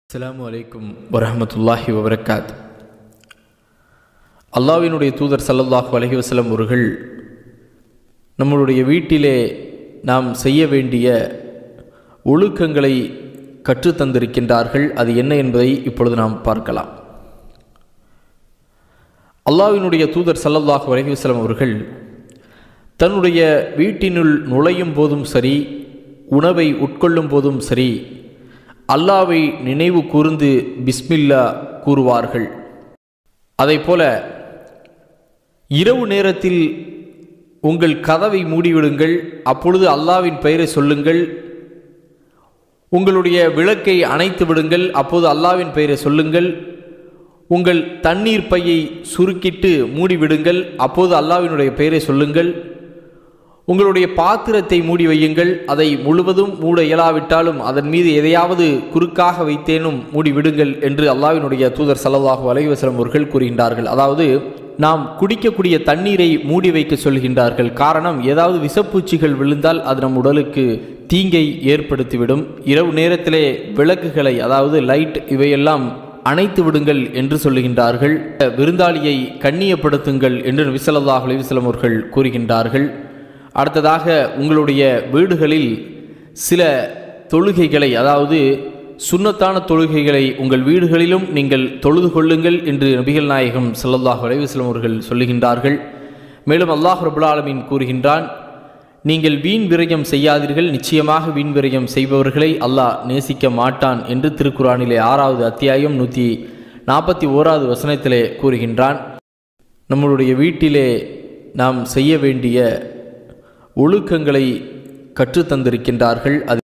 அஸ்ஸலாமு அலைக்கும் வரஹமத்துல்லாஹி வபரகாத் அல்லாஹ்வினுடைய தூதர் ஸல்லல்லாஹு அலைஹி வஸல்லம் அவர்கள் நம்மளுடைய வீட்டிலே நாம் செய்ய வேண்டிய ஒழுக்கங்களை கற்றுத்தந்திருக்கின்றார்கள் அது என்ன என்பதை இப்பொழுது நாம் பார்க்கலாம் அல்லாஹ்வினுடைய தூதர் ஸல்லல்லாஹு அலைஹி வஸல்லம் அவர்கள் தன்னுடைய வீட்டினுள் நுழையும் போதும் சரி உணவை உட்கொள்ளும் போதும் சரி அல்லாவை நினைவு கூர்ந்து பிஸ்மில்லா கூறுவார்கள் போல இரவு நேரத்தில் உங்கள் கதவை மூடிவிடுங்கள் அப்பொழுது அல்லாவின் பெயரை சொல்லுங்கள் உங்களுடைய விளக்கை அணைத்து விடுங்கள் அப்போது அல்லாவின் பெயரை சொல்லுங்கள் உங்கள் தண்ணீர் பையை சுருக்கிட்டு மூடிவிடுங்கள் அப்போது அல்லாவினுடைய பெயரை சொல்லுங்கள் உங்களுடைய பாத்திரத்தை மூடி வையுங்கள் அதை முழுவதும் மூட இயலாவிட்டாலும் அதன் மீது எதையாவது குறுக்காக வைத்தேனும் மூடி விடுங்கள் என்று அல்லாவினுடைய தூதர் சல்லல்லாஹு அலைவசலம் அவர்கள் கூறுகின்றார்கள் அதாவது நாம் குடிக்கக்கூடிய தண்ணீரை மூடி வைக்க சொல்கின்றார்கள் காரணம் ஏதாவது விஷப்பூச்சிகள் விழுந்தால் அது நம் உடலுக்கு தீங்கை ஏற்படுத்திவிடும் இரவு நேரத்திலே விளக்குகளை அதாவது லைட் இவையெல்லாம் அணைத்து விடுங்கள் என்று சொல்லுகின்றார்கள் விருந்தாளியை கண்ணியப்படுத்துங்கள் என்று விசலல்லாஹ் அலிவசலம் அவர்கள் கூறுகின்றார்கள் அடுத்ததாக உங்களுடைய வீடுகளில் சில தொழுகைகளை அதாவது சுண்ணத்தான தொழுகைகளை உங்கள் வீடுகளிலும் நீங்கள் தொழுது கொள்ளுங்கள் என்று நபிகள் நாயகம் சல்லல்லாஹ் அலைவாஸ்லம் அவர்கள் சொல்லுகின்றார்கள் மேலும் அல்லாஹ் ரபுல் ஆலமீன் கூறுகின்றான் நீங்கள் வீண் விரயம் செய்யாதீர்கள் நிச்சயமாக வீண் விரயம் செய்பவர்களை அல்லாஹ் நேசிக்க மாட்டான் என்று திருக்குறானிலே ஆறாவது அத்தியாயம் நூற்றி நாற்பத்தி ஓராவது வசனத்திலே கூறுகின்றான் நம்மளுடைய வீட்டிலே நாம் செய்ய வேண்டிய ஒழுக்கங்களை கற்றுத்தந்திருக்கின்றார்கள் அது